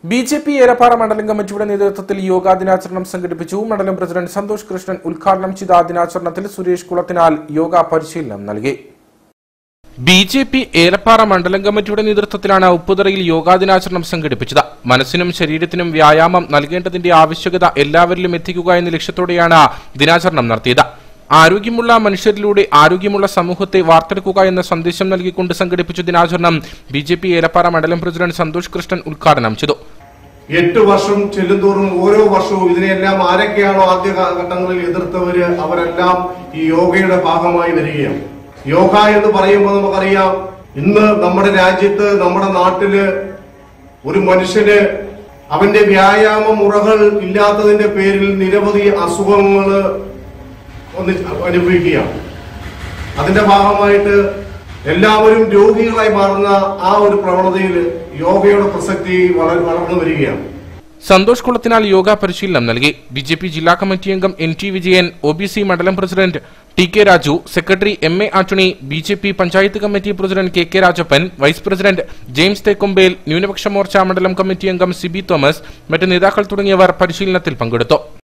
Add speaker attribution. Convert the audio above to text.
Speaker 1: B J P Elappara മണ്ഡലം കമ്മിറ്റിയുടെ നേതൃത്വത്തിൽ യോഗാ ദിനാചരണം സംഘടിപ്പിച്ചു മണ്ഡലം പ്രസിഡന്റ് സന്തോഷ് കൃഷ്ണൻ ഉദ്ഘാടനം ചെയ്ത ദിനാചരണത്തിൽ സുരേഷ് കുളത്തിനാൽ യോഗ പരിശീലനം നൽകി ബി ജെ പി ഏലപ്പാറ മണ്ഡലം കമ്മിറ്റിയുടെ നേതൃത്വത്തിലാണ് ഉപ്പുതറയിൽ യോഗാ ദിനാചരണം സംഘടിപ്പിച്ചത് മനസ്സിനും ശരീരത്തിനും വ്യായാമം നൽകേണ്ടതിന്റെ ആവശ്യകത എല്ലാവരിലും എത്തിക്കുക എന്ന ലക്ഷ്യത്തോടെയാണ് ദിനാചരണം നടത്തിയത് ആരോഗ്യമുള്ള മനുഷ്യരിലൂടെ ആരോഗ്യമുള്ള സമൂഹത്തെ വാർത്തെടുക്കുക എന്ന സന്ദേശം നൽകിക്കൊണ്ട് സംഘടിപ്പിച്ച ദിനാചരണം ബി ജെ പി ഏലപ്പാറ മണ്ഡലം പ്രസിഡന്റ് സന്തോഷ് കൃഷ്ണൻ ഉദ്ഘാടനം ചെയ്തു
Speaker 2: എട്ട് വർഷം ചെല്ലുന്തോറും ഓരോ വർഷവും ഇതിനെല്ലാം ആരൊക്കെയാണോ ആദ്യ ഘട്ടങ്ങളിൽ എതിർത്തവര് അവരെല്ലാം ഈ യോഗയുടെ ഭാഗമായി വരികയാണ് യോഗ എന്ന് പറയുമ്പോൾ നമുക്കറിയാം ഇന്ന് നമ്മുടെ രാജ്യത്ത് നമ്മുടെ നാട്ടില് ഒരു മനുഷ്യന് അവന്റെ വ്യായാമ മുറകൾ ഇല്ലാത്തതിന്റെ പേരിൽ നിരവധി അസുഖങ്ങള് ഒന്ന് അനുഭവിക്കുകയാണ് അതിന്റെ ഭാഗമായിട്ട് എല്ലാവരും രോഗികളായി മാറുന്ന ആ ഒരു പ്രവണതയിൽ യോഗയുടെ പ്രസക്തി വളരെ വളർന്നു വരികയാണ്
Speaker 1: സന്തോഷ് കുളത്തിനാൽ യോഗ പരിശീലനം നൽകി ബി ജെ പി ജില്ലാ കമ്മിറ്റി അംഗം N T Vijayan O B C മണ്ഡലം president T K Raju secretary M A Antony B J P panchayat committee president K K Rajappan vice president James Thekkombel ന്യൂനപക്ഷ മോർച്ച മണ്ഡലം കമ്മിറ്റി അംഗം സിബി തോമസ് മറ്റ് നേതാക്കൾ തുടങ്ങിയവർ പരിശീലനത്തിൽ പങ്കെടുത്തു